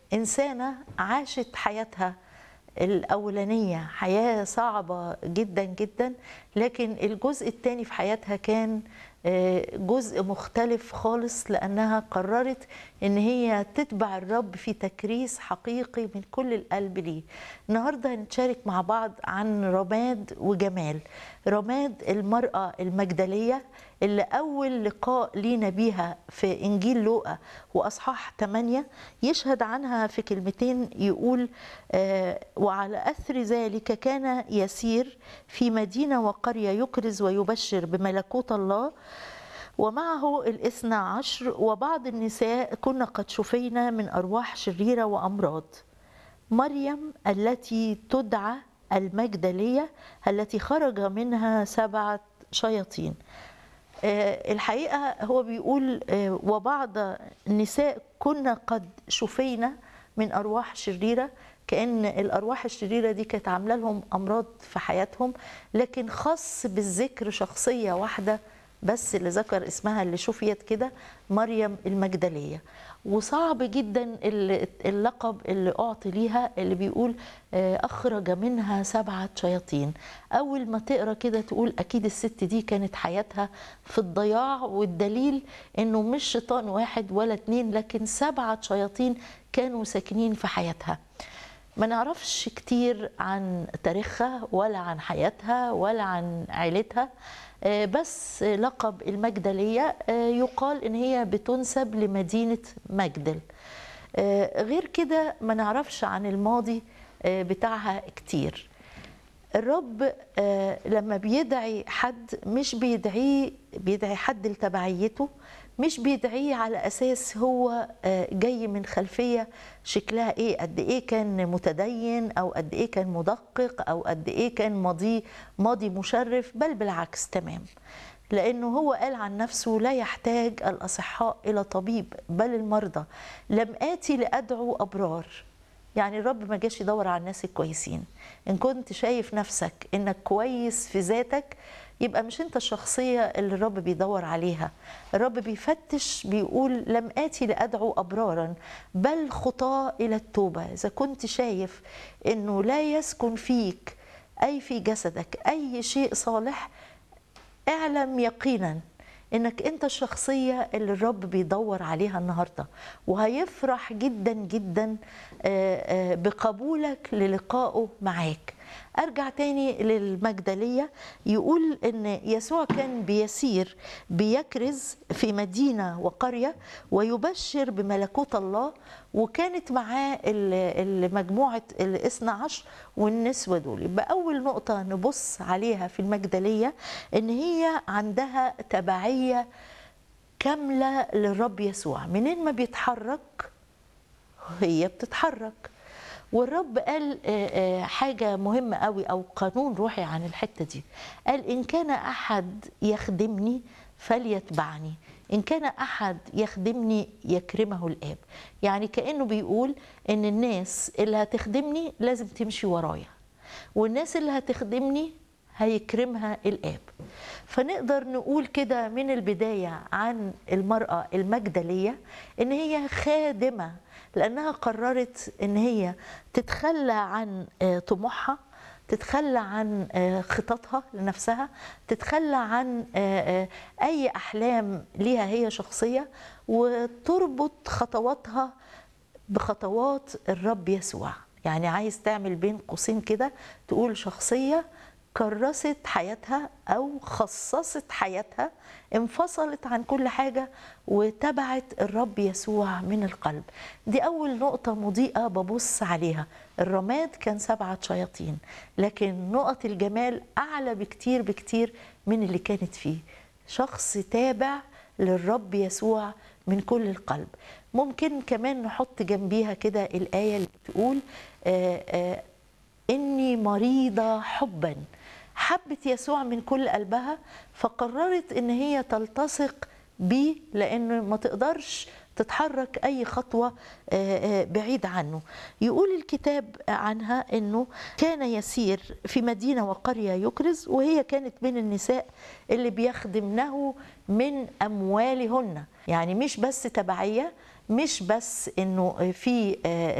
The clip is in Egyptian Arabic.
إنسانة عاشت حياتها الأولانية حياة صعبة جدا جدا لكن الجزء الثاني في حياتها كان جزء مختلف خالص لأنها قررت إن هي تتبع الرب في تكريس حقيقي من كل القلب ليه النهاردة هنتشارك مع بعض عن رماد وجمال رماد المرأة المجدلية اللي أول لقاء لينا بيها في إنجيل لوقا وأصحاح 8 يشهد عنها في كلمتين يقول آه وعلى أثر ذلك كان يسير في مدينة وقرية يكرز ويبشر بملكوت الله ومعه الاثنى عشر وبعض النساء كنا قد شفينا من أرواح شريرة وأمراض مريم التي تدعى المجدلية التي خرج منها سبعة شياطين الحقيقة هو بيقول وبعض النساء كنا قد شفينا من أرواح شريرة كأن الأرواح الشريرة دي كانت عاملة لهم أمراض في حياتهم لكن خاص بالذكر شخصية واحدة بس اللي ذكر اسمها اللي شفيت كده مريم المجدلية وصعب جدا اللقب اللي أعطي ليها اللي بيقول أخرج منها سبعة شياطين أول ما تقرأ كده تقول أكيد الست دي كانت حياتها في الضياع والدليل أنه مش شيطان واحد ولا اتنين لكن سبعة شياطين كانوا ساكنين في حياتها ما نعرفش كتير عن تاريخها ولا عن حياتها ولا عن عيلتها بس لقب المجدلية يقال إن هي بتنسب لمدينة مجدل غير كده ما نعرفش عن الماضي بتاعها كتير الرب لما بيدعي حد مش بيدعيه بيدعي حد لتبعيته مش بيدعيه على اساس هو جاي من خلفيه شكلها ايه قد ايه كان متدين او قد ايه كان مدقق او قد ايه كان ماضي ماضي مشرف بل بالعكس تمام لانه هو قال عن نفسه لا يحتاج الاصحاء الى طبيب بل المرضى لم اتي لادعو ابرار يعني الرب ما جاش يدور على الناس الكويسين ان كنت شايف نفسك انك كويس في ذاتك يبقى مش انت الشخصية اللي الرب بيدور عليها الرب بيفتش بيقول لم آتي لأدعو أبرارا بل خطاة إلى التوبة إذا كنت شايف أنه لا يسكن فيك أي في جسدك أي شيء صالح اعلم يقينا انك انت الشخصيه اللي الرب بيدور عليها النهارده وهيفرح جدا جدا بقبولك للقائه معاك ارجع تاني للمجدليه يقول ان يسوع كان بيسير بيكرز في مدينه وقريه ويبشر بملكوت الله وكانت معاه مجموعه الاثنى عشر والنسوه دول يبقى اول نقطه نبص عليها في المجدليه ان هي عندها تبعيه كامله للرب يسوع منين ما بيتحرك هي بتتحرك والرب قال حاجة مهمة قوي أو قانون روحي عن الحتة دي قال إن كان أحد يخدمني فليتبعني إن كان أحد يخدمني يكرمه الآب يعني كأنه بيقول إن الناس اللي هتخدمني لازم تمشي ورايا والناس اللي هتخدمني هيكرمها الآب فنقدر نقول كده من البداية عن المرأة المجدلية إن هي خادمة لأنها قررت إن هي تتخلى عن طموحها تتخلى عن خططها لنفسها تتخلى عن أي أحلام ليها هي شخصية وتربط خطواتها بخطوات الرب يسوع يعني عايز تعمل بين قوسين كده تقول شخصية كرست حياتها او خصصت حياتها انفصلت عن كل حاجه وتبعت الرب يسوع من القلب دي اول نقطه مضيئه ببص عليها الرماد كان سبعه شياطين لكن نقط الجمال اعلى بكتير بكتير من اللي كانت فيه شخص تابع للرب يسوع من كل القلب ممكن كمان نحط جنبيها كده الايه اللي بتقول آآ آآ اني مريضه حبا حبت يسوع من كل قلبها فقررت ان هي تلتصق بيه لانه ما تقدرش تتحرك اي خطوه بعيد عنه يقول الكتاب عنها انه كان يسير في مدينه وقريه يكرز وهي كانت من النساء اللي بيخدمنه من اموالهن يعني مش بس تبعيه مش بس انه في